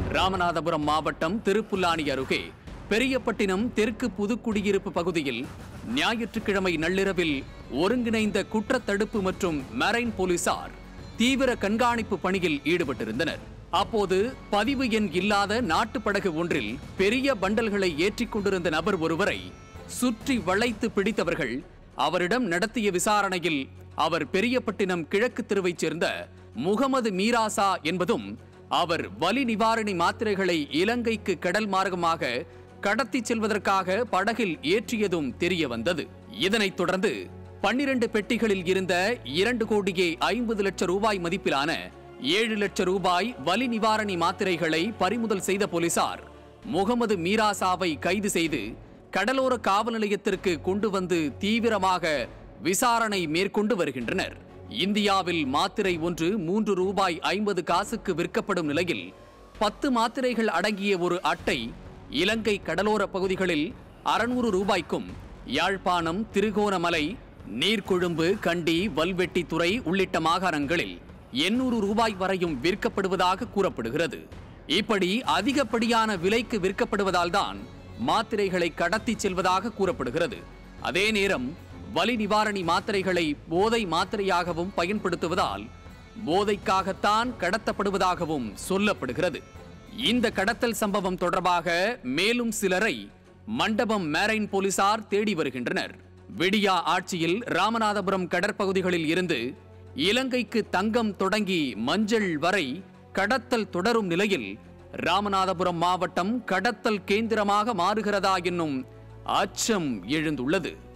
ராமநாதபுரம் மாவட்டம் திருப்புல்லானி அருகே பெரியப்பட்டினம் தெற்கு புதுக்குடியிருப்பு பகுதியில் ஞாயிற்றுக்கிழமை நள்ளிரவில் ஒருங்கிணைந்த குற்றத்தடுப்பு மற்றும் மெரைன் போலீசார் தீவிர கண்காணிப்பு பணியில் ஈடுபட்டிருந்தனர் அப்போது பதிவு எண் இல்லாத நாட்டுப்படகு ஒன்றில் பெரிய பண்டல்களை ஏற்றிக் கொண்டிருந்த நபர் ஒருவரை சுற்றி வளைத்து பிடித்தவர்கள் அவரிடம் நடத்திய விசாரணையில் அவர் பெரியப்பட்டினம் கிழக்கு தெருவைச் சேர்ந்த முகமது மீராசா என்பதும் அவர் வலி நிவாரணி மாத்திரைகளை இலங்கைக்கு கடல் மார்க்கமாக கடத்திச் செல்வதற்காக படகில் ஏற்றியதும் தெரிய வந்தது இதனைத் தொடர்ந்து பன்னிரண்டு பெட்டிகளில் இருந்த இரண்டு கோடியே ஐம்பது லட்சம் ரூபாய் மதிப்பிலான ஏழு லட்சம் ரூபாய் வலி நிவாரணி மாத்திரைகளை பறிமுதல் செய்த போலீசார் முகமது மீராசாவை கைது செய்து கடலோர காவல் நிலையத்திற்கு கொண்டு வந்து தீவிரமாக விசாரணை மேற்கொண்டு வருகின்றனர் இந்தியாவில் மாத்திரை ஒன்று மூன்று ரூபாய் ஐம்பது காசுக்கு விற்கப்படும் நிலையில் பத்து மாத்திரைகள் அடங்கிய ஒரு அட்டை இலங்கை கடலோர பகுதிகளில் அறுநூறு ரூபாய்க்கும் யாழ்ப்பாணம் திருகோணமலை நீர்கொழும்பு கண்டி வல்வெட்டித்துறை உள்ளிட்ட மாகாணங்களில் எண்ணூறு ரூபாய் வரையும் விற்கப்படுவதாக கூறப்படுகிறது இப்படி அதிகப்படியான விலைக்கு விற்கப்படுவதால்தான் மாத்திரைகளை கடத்திச் செல்வதாக கூறப்படுகிறது அதே நேரம் வலி நிவாரணி மாத்திரைகளை போதை மாத்திரையாகவும் பயன்படுத்துவதால் போதைக்காகத்தான் கடத்தப்படுவதாகவும் சொல்லப்படுகிறது இந்த கடத்தல் சம்பவம் தொடர்பாக மேலும் சிலரை மண்டபம் மேரைன் போலீசார் தேடி வருகின்றனர் விடியா ஆட்சியில் ராமநாதபுரம் கடற்பகுதிகளில் இருந்து இலங்கைக்கு தங்கம் தொடங்கி மஞ்சள் வரை கடத்தல் தொடரும் நிலையில் ராமநாதபுரம் மாவட்டம் கடத்தல் கேந்திரமாக மாறுகிறதா என்னும் அச்சம் எழுந்துள்ளது